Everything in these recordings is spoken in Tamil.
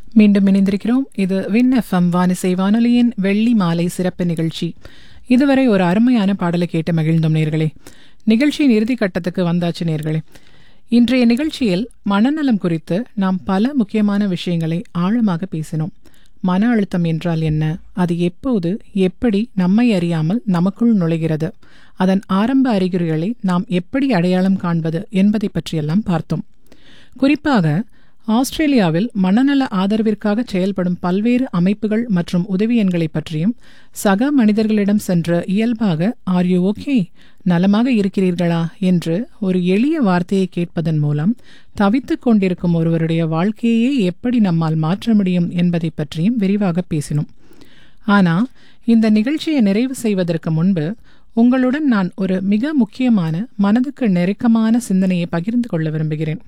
மீண்டும் இணைந்திருக்கிறோம் இது வின் எஃப்எம் வானிசை வானொலியின் வெள்ளி மாலை சிறப்பு நிகழ்ச்சி இதுவரை ஒரு அருமையான பாடலை கேட்டு மகிழ்ந்தோம் நேர்களே நிகழ்ச்சியின் இறுதி கட்டத்துக்கு வந்தாச்சு நேர்களே இன்றைய நிகழ்ச்சியில் மனநலம் குறித்து நாம் பல முக்கியமான விஷயங்களை ஆழமாக பேசினோம் மன அழுத்தம் என்றால் என்ன அது எப்போது எப்படி நம்மை அறியாமல் நமக்குள் நுழைகிறது அதன் ஆரம்ப அறிகுறிகளை நாம் எப்படி அடையாளம் காண்பது என்பதை பற்றியெல்லாம் பார்த்தோம் குறிப்பாக ஆஸ்திரேலியாவில் மனநல ஆதரவிற்காக செயல்படும் பல்வேறு அமைப்புகள் மற்றும் உதவி எண்களை பற்றியும் சக மனிதர்களிடம் சென்ற இயல்பாக ஆர் யூ ஓகே நலமாக இருக்கிறீர்களா என்று ஒரு எளிய வார்த்தையை கேட்பதன் மூலம் தவித்துக் கொண்டிருக்கும் ஒருவருடைய வாழ்க்கையே எப்படி நம்மால் மாற்ற முடியும் என்பதை பற்றியும் விரிவாக பேசினோம் ஆனா இந்த நிகழ்ச்சியை நிறைவு செய்வதற்கு முன்பு உங்களுடன் நான் ஒரு மிக முக்கியமான மனதுக்கு நெருக்கமான சிந்தனையை பகிர்ந்து கொள்ள விரும்புகிறேன்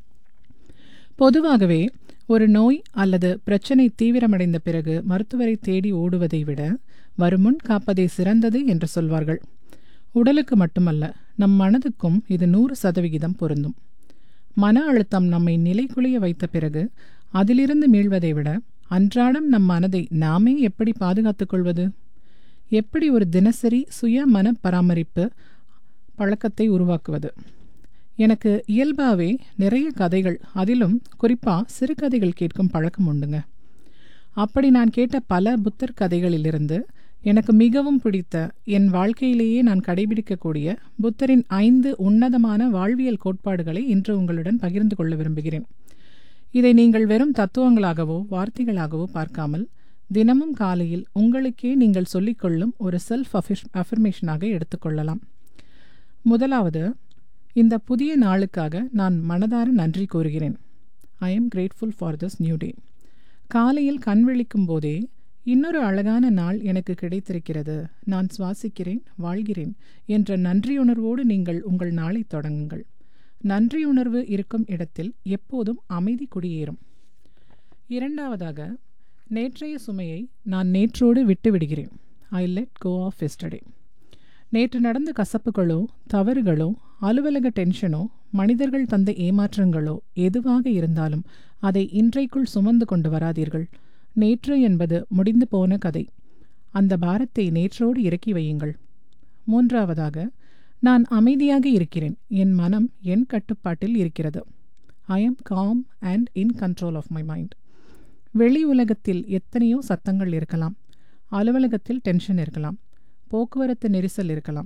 பொதுவாகவே ஒரு நோய் அல்லது பிரச்சனை தீவிரமடைந்த பிறகு மருத்துவரை தேடி ஓடுவதை விட வருமுன் காப்பதே சிறந்தது என்று சொல்வார்கள் உடலுக்கு மட்டுமல்ல நம் மனதுக்கும் இது நூறு சதவிகிதம் பொருந்தும் மன அழுத்தம் நம்மை நிலைகுலைய வைத்த பிறகு அதிலிருந்து மீள்வதை விட அன்றாடம் நம் மனதை நாமே எப்படி பாதுகாத்துக் கொள்வது எப்படி ஒரு தினசரி சுய மன பராமரிப்பு பழக்கத்தை உருவாக்குவது எனக்கு இயல்பாகவே நிறைய கதைகள் அதிலும் குறிப்பாக சிறுகதைகள் கேட்கும் பழக்கம் உண்டுங்க அப்படி நான் கேட்ட பல புத்தர் கதைகளிலிருந்து எனக்கு மிகவும் பிடித்த என் வாழ்க்கையிலேயே நான் கடைபிடிக்கக்கூடிய புத்தரின் ஐந்து உன்னதமான வாழ்வியல் கோட்பாடுகளை இன்று உங்களுடன் பகிர்ந்து கொள்ள விரும்புகிறேன் இதை நீங்கள் வெறும் தத்துவங்களாகவோ வார்த்தைகளாகவோ பார்க்காமல் தினமும் காலையில் உங்களுக்கே நீங்கள் சொல்லிக்கொள்ளும் ஒரு செல்ஃப் அஃபர்மேஷனாக எடுத்துக்கொள்ளலாம் முதலாவது இந்த புதிய நாளுக்காக நான் மனதார நன்றி கூறுகிறேன் I am grateful for this new day காலையில் கண் விழிக்கும் போதே இன்னொரு அழகான நாள் எனக்கு கிடைத்திருக்கிறது நான் சுவாசிக்கிறேன் வாழ்கிறேன் என்ற நன்றியுணர்வோடு நீங்கள் உங்கள் நாளை தொடங்குங்கள் நன்றியுணர்வு இருக்கும் இடத்தில் எப்போதும் அமைதி குடியேறும் இரண்டாவதாக நேற்றைய சுமையை நான் நேற்றோடு விட்டுவிடுகிறேன் I let go of yesterday நேற்று நடந்த கசப்புகளோ தவறுகளோ அலுவலக டென்ஷனோ மனிதர்கள் தந்த ஏமாற்றங்களோ எதுவாக இருந்தாலும் அதை இன்றைக்குள் சுமந்து கொண்டு வராதீர்கள் நேற்று என்பது முடிந்து போன கதை அந்த பாரத்தை நேற்றோடு இறக்கி வையுங்கள் மூன்றாவதாக நான் அமைதியாக இருக்கிறேன் என் மனம் என் கட்டுப்பாட்டில் இருக்கிறது I am calm and in control of my mind வெளி உலகத்தில் எத்தனையோ சத்தங்கள் இருக்கலாம் அலுவலகத்தில் டென்ஷன் இருக்கலாம் போக்குவரத்து நெரிசல் இருக்கலாம்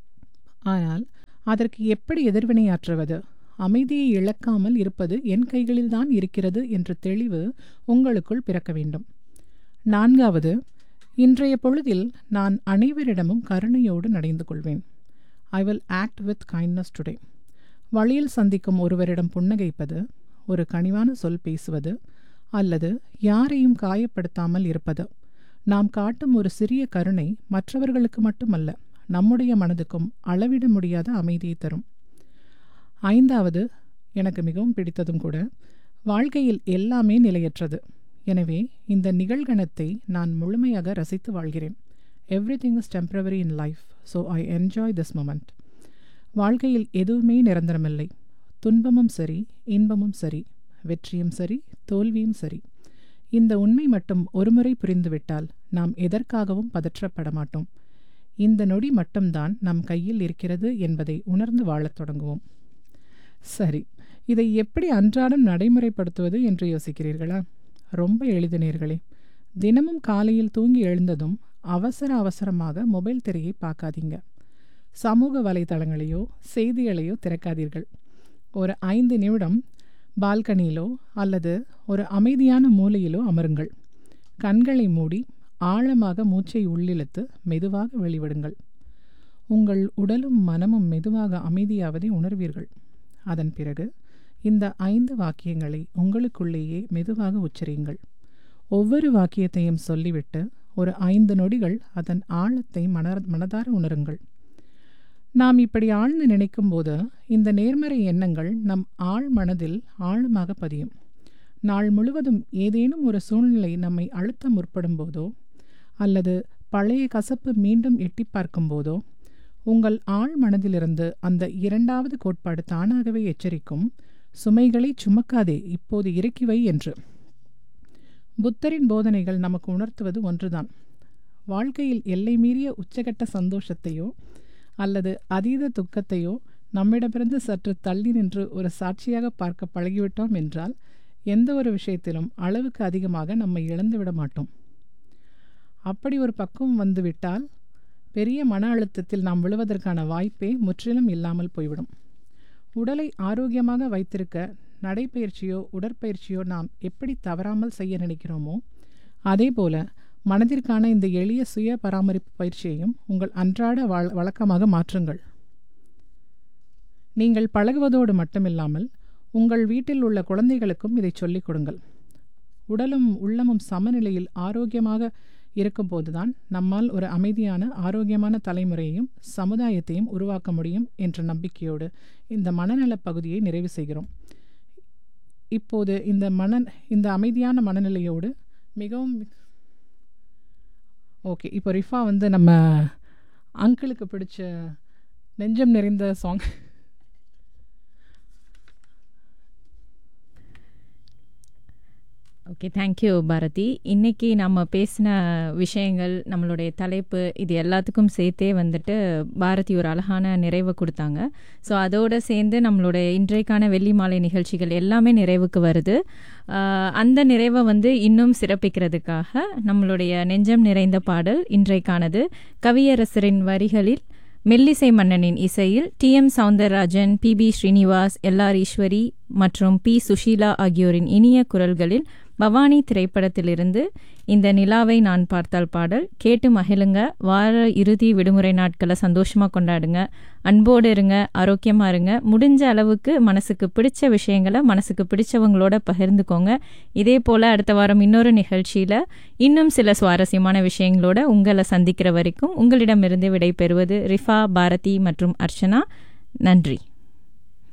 ஆனால் அதற்கு எப்படி எதிர்வினையாற்றுவது அமைதியை இழக்காமல் இருப்பது என் கைகளில்தான் இருக்கிறது என்ற தெளிவு உங்களுக்குள் பிறக்க வேண்டும் நான்காவது இன்றைய பொழுதில் நான் அனைவரிடமும் கருணையோடு நடந்து கொள்வேன் I will act with kindness today வழியில் சந்திக்கும் ஒருவரிடம் புன்னகைப்பது ஒரு கனிவான சொல் பேசுவது அல்லது யாரையும் காயப்படுத்தாமல் இருப்பது நாம் காட்டும் ஒரு சிறிய கருணை மற்றவர்களுக்கு மட்டுமல்ல நம்முடைய மனதுக்கும் அளவிட முடியாத அமைதியை தரும் ஐந்தாவது எனக்கு மிகவும் பிடித்ததும் கூட வாழ்க்கையில் எல்லாமே நிலையற்றது எனவே இந்த நிகழ்கணத்தை நான் முழுமையாக ரசித்து வாழ்கிறேன் everything is temporary in life so I enjoy this moment வாழ்க்கையில் எதுவுமே நிரந்தரமில்லை துன்பமும் சரி இன்பமும் சரி வெற்றியும் சரி தோல்வியும் சரி இந்த உண்மை மட்டும் ஒருமுறை புரிந்துவிட்டால் நாம் எதற்காகவும் பதற்றப்பட மாட்டோம் இந்த நொடி மட்டும்தான் நம் கையில் இருக்கிறது என்பதை உணர்ந்து வாழத் தொடங்குவோம் சரி இதை எப்படி அன்றாடம் நடைமுறைப்படுத்துவது என்று யோசிக்கிறீர்களா ரொம்ப எளிது நேர்களே தினமும் காலையில் தூங்கி எழுந்ததும் அவசர அவசரமாக மொபைல் திரையை பார்க்காதீங்க சமூக வலைதளங்களையோ செய்திகளையோ திறக்காதீர்கள் ஒரு ஐந்து நிமிடம் பால்கனியிலோ அல்லது ஒரு அமைதியான மூலையிலோ அமருங்கள் கண்களை மூடி ஆழமாக மூச்சை உள்ளிழுத்து மெதுவாக வெளிவிடுங்கள் உங்கள் உடலும் மனமும் மெதுவாக அமைதியாவதை உணர்வீர்கள் அதன் பிறகு இந்த ஐந்து வாக்கியங்களை உங்களுக்குள்ளேயே மெதுவாக உச்சரியுங்கள் ஒவ்வொரு வாக்கியத்தையும் சொல்லிவிட்டு ஒரு ஐந்து நொடிகள் அதன் ஆழத்தை மன மனதார உணருங்கள் நாம் இப்படி ஆழ்ந்து நினைக்கும் போது இந்த நேர்மறை எண்ணங்கள் நம் ஆழ் மனதில் ஆழமாக பதியும் நாள் முழுவதும் ஏதேனும் ஒரு சூழ்நிலை நம்மை அழுத்த முற்படும் போதோ அல்லது பழைய கசப்பு மீண்டும் எட்டி பார்க்கும் போதோ உங்கள் ஆழ் மனதிலிருந்து அந்த இரண்டாவது கோட்பாடு தானாகவே எச்சரிக்கும் சுமைகளை சுமக்காதே இப்போது இறக்கி வை என்று புத்தரின் போதனைகள் நமக்கு உணர்த்துவது ஒன்றுதான் வாழ்க்கையில் எல்லை மீறிய உச்சகட்ட சந்தோஷத்தையோ அல்லது அதீத துக்கத்தையோ நம்மிடமிருந்து சற்று தள்ளி நின்று ஒரு சாட்சியாக பார்க்க பழகிவிட்டோம் என்றால் எந்த ஒரு விஷயத்திலும் அளவுக்கு அதிகமாக நம்மை இழந்துவிட மாட்டோம் அப்படி ஒரு பக்குவம் வந்துவிட்டால் பெரிய மன அழுத்தத்தில் நாம் விழுவதற்கான வாய்ப்பே முற்றிலும் இல்லாமல் போய்விடும் உடலை ஆரோக்கியமாக வைத்திருக்க நடைப்பயிற்சியோ உடற்பயிற்சியோ நாம் எப்படி தவறாமல் செய்ய நினைக்கிறோமோ அதேபோல மனதிற்கான இந்த எளிய சுய பராமரிப்பு பயிற்சியையும் உங்கள் அன்றாட வழ வழக்கமாக மாற்றுங்கள் நீங்கள் பழகுவதோடு மட்டுமில்லாமல் உங்கள் வீட்டில் உள்ள குழந்தைகளுக்கும் இதை சொல்லிக் கொடுங்கள் உடலும் உள்ளமும் சமநிலையில் ஆரோக்கியமாக இருக்கும்போதுதான் நம்மால் ஒரு அமைதியான ஆரோக்கியமான தலைமுறையையும் சமுதாயத்தையும் உருவாக்க முடியும் என்ற நம்பிக்கையோடு இந்த மனநலப் பகுதியை நிறைவு செய்கிறோம் இப்போது இந்த மன இந்த அமைதியான மனநிலையோடு மிகவும் ஓகே இப்போ ரிஃபா வந்து நம்ம அங்கிளுக்கு பிடிச்ச நெஞ்சம் நிறைந்த சாங் ஓகே தேங்க்யூ பாரதி இன்னைக்கு நம்ம பேசின விஷயங்கள் நம்மளுடைய தலைப்பு இது எல்லாத்துக்கும் சேர்த்தே வந்துட்டு பாரதி ஒரு அழகான நிறைவை கொடுத்தாங்க ஸோ அதோடு சேர்ந்து நம்மளுடைய இன்றைக்கான வெள்ளி மாலை நிகழ்ச்சிகள் எல்லாமே நிறைவுக்கு வருது ஆஹ் அந்த நிறைவை வந்து இன்னும் சிறப்பிக்கிறதுக்காக நம்மளுடைய நெஞ்சம் நிறைந்த பாடல் இன்றைக்கானது கவியரசரின் வரிகளில் மெல்லிசை மன்னனின் இசையில் T M Soundararajan P B Srinivas L R Eswari மற்றும் பி சுஷீலா ஆகியோரின் இனிய குரல்களில் பவானி திரைப்படத்திலிருந்து இந்த நிலாவை நான் பார்த்தால் பாடல் கேட்டு மகிழுங்க வார இறுதி விடுமுறை நாட்களை சந்தோஷமாக கொண்டாடுங்க அன்போடு இருங்க ஆரோக்கியமாக இருங்க முடிஞ்ச அளவுக்கு மனசுக்கு பிடிச்ச விஷயங்களை மனசுக்கு பிடிச்சவங்களோட பகிர்ந்துக்கோங்க இதே போல் அடுத்த வாரம் இன்னொரு நிகழ்ச்சியில் இன்னும் சில சுவாரஸ்யமான விஷயங்களோட உங்களை சந்திக்கிற வரைக்கும் உங்களிடமிருந்து விடை பெறுவது ரிஃபா பாரதி மற்றும் அர்ச்சனா நன்றி